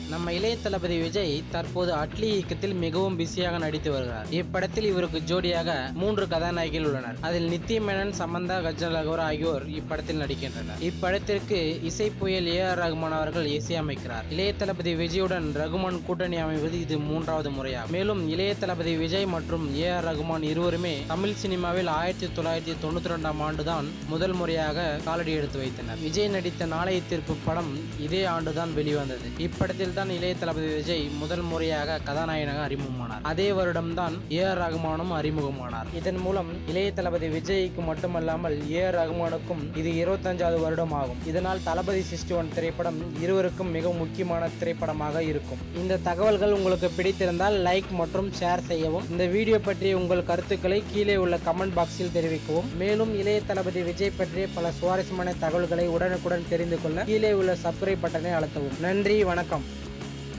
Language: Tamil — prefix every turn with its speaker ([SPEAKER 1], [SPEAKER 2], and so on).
[SPEAKER 1] நம்ம இளைய தளபதி விஜய் தற்போது அட்லி இயக்கத்தில் மிகவும் பிஸியாக நடித்து வருகிறார் இப்படத்தில் இவருக்கு ஜோடியாக மூன்று கதாநாயகிகள் உள்ளனர் அதில் நித்ய மேனன் சமந்தா கஜல் அகோர் ஆகியோர் இப்படத்தில் நடிக்கின்றனர் இப்படத்திற்கு இசை புயல் ஏ ஆர் ரகுமான் அவர்கள் இசையமைக்கிறார் இளைய தளபதி விஜயுடன் ரகுமான் கூட்டணி அமைவது இது மூன்றாவது முறையாகும் மேலும் இளைய தளபதி விஜய் மற்றும் ஏ ஆர் ரகுமான் இருவருமே தமிழ் சினிமாவில் ஆயிரத்தி தொள்ளாயிரத்தி தொண்ணூத்தி ரெண்டாம் ஆண்டுதான் முதல் முறையாக காலடி எடுத்து வைத்தனர் விஜய் நடித்த நாளைய தீர்ப்பு படம் இதே ஆண்டுதான் வெளிவந்தது இப்படத்தில் தான் இளைய தளபதி விஜய் முதல் முறையாக கதாநாயகனாக அறிமுகமானார் அதே வருடம்தான் ஏ ஆர் ரகுமானும் அறிமுகமானார் இதன் மூலம் இளைய தளபதி விஜய்க்கு மட்டுமல்லாமல் ஏ ஆர் ரகுமானுக்கும் இது இருபத்தஞ்சாவது வருடம் ஆகும் இதனால் தளபதி சிக்ஸ்டி ஒன் திரைப்படம் இருவருக்கும் மிக முக்கியமான திரைப்படமாக இருக்கும் இந்த தகவல்கள் உங்களுக்கு பிடித்திருந்தால் லைக் மற்றும் ஷேர் செய்யவும் இந்த வீடியோ பற்றிய உங்கள் கருத்துக்களை கீழே உள்ள கமெண்ட் பாக்ஸில் தெரிவிக்கவும் மேலும் இளைய தளபதி விஜய் பற்றிய பல சுவாரஸ்யமான தகவல்களை உடனுக்குடன் தெரிந்து கொள்ள கீழே உள்ள சப்ஸ்கிரைப் பட்டனை அழுத்தவும் நன்றி வணக்கம்